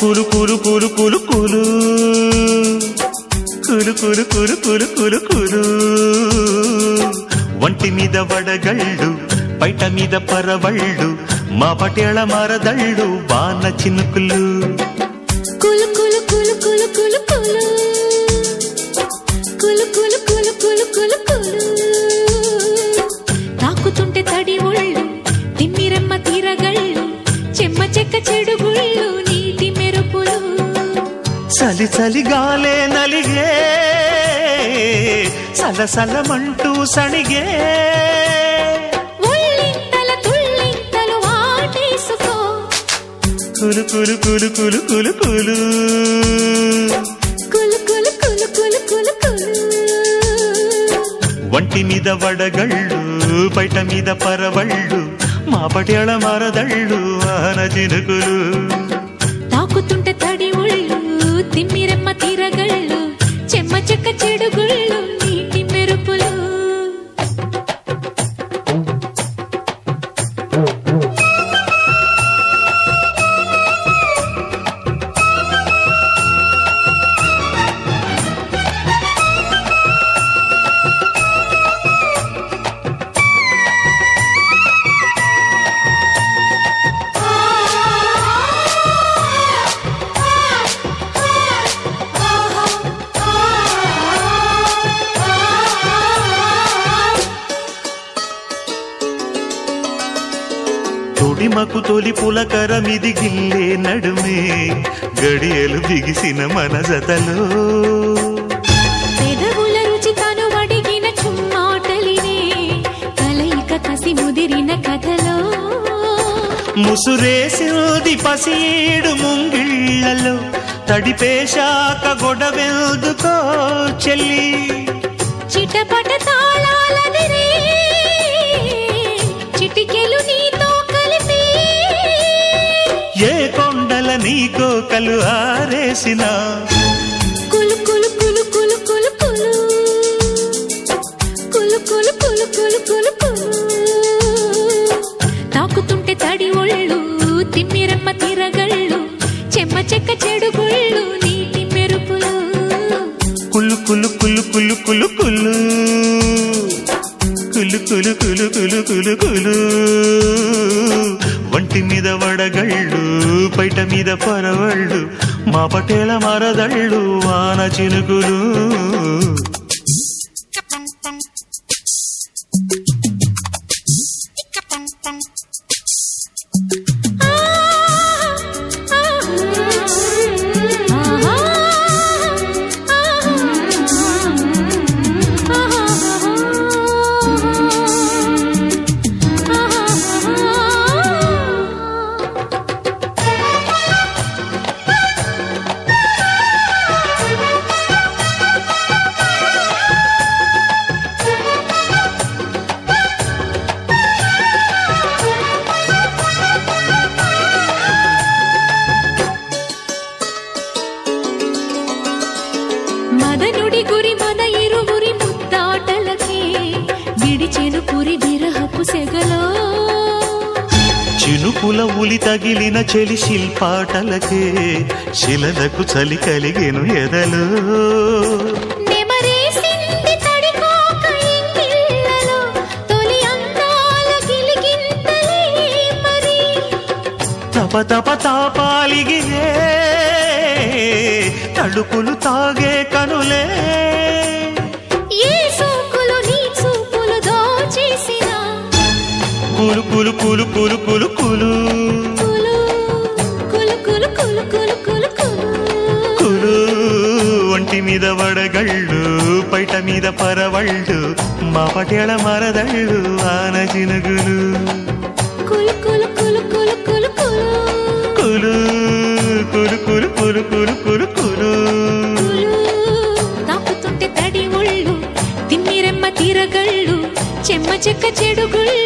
కులు కులు కులు కులు కులు కులు కులు కులు కులు కులు కులు వంటి మీద వడగళ్ళు బయట మీద పరవళ్ళు మా పటేళ మరదళ్ళు వాన చినుకులు కులు కులు కులు కులు కులు కులు కులు కులు కులు కులు కులు కులు తాకుతుంటే తడి ఒళ్ళు తిమ్మిరమ్మ తీరగళ్ళు చెమ్మ చెక్క చెడుగుళ్ళు నీటి మెరుపులు చలి చలి గాలే నలిగే సలసలమంటూ సణిగే ఒళ్ళింతల తుళ్ళింతలు వాటేసుకో కులు కులు కులు కులు కులు కులు కులు కులు కులు కులు కులు కులు వంటి మీద వడగళ్ళు బయట మీద పరవళ్ళు మా పటేళ మరదళ్ళు వాన చినుకులు తాకుతుంటే తడి ఒళ్ళు తిమ్మిరమ్మ తీరగళ్ళు చెమ్మ చెక్క చెడుగుళ్ళు నీటి మెరుపులు తొడిమకు తొలి పులకరమిది గిల్లే నడుమే గడియలు బిగిసిన మన జతలో పెదవుల రుచి తను అడిగిన చుమ్మాటలినే కలయిక కసి ముదిరిన కథలో ముసురేసింది పసీడు ముంగిళ్ళలో తడిపేశాక గొడవెందుకో చెల్లి చిటపట తాళాలదిరే చిటికెలు నీతో కలిపి ఏ కొండల నీకో కలు ఆరేసిన కులు కులు కులు కులు కులు కులు కులు కులు కులు కులు కులు కులు తాకుతుంటే తడి ఒళ్ళు తిమ్మిరమ్మ తిరగళ్ళు చెమ్మ చెక్క చెడుగుళ్ళు నీటి మెరుపులు కులు కులు కులు కులు కులు కులు కులు కులు కులు కులు కులు కులు వంటి మీద వడగళ్ళు బయట మీద పరవళ్ళు మా పటేల మరదళ్ళు వాన చినుకులు మదనుడి గురి మద ఇరువురి ముద్దాటలకే విడిచెను పురి విరహపు సెగలో చినుకుల ఉలి తగిలిన చెలి శిల్పాటలకే శిలలకు చలి కలిగెను ఎదలు నెమరేసింది తడికోక ఇంగిళ్ళలో తొలి అందాల గిలిగింతలే మరి తప తప తాపాలిగిరే తడుపులు తాగే కనులే ఏ సోకులు నీ చూపులు దోచేసిన కులు కులు కులు కులు కులు కులు కులు కులు కులు కులు కులు కులు కులు కులు ఒంటి మీద వడగళ్ళు బయట మీద పరవళ్ళు మా పటేళ మరదళ్ళు ఆన చినుగులు కులు కులు కులు కులు కులు కులు కులు కులు కులు కులు కులు కులు కులు తాకుతుంటే తడి ఒళ్ళు తిమ్మిరెమ్మ తీరగళ్ళు చెమ్మ చెక్క చెడుగుళ్ళు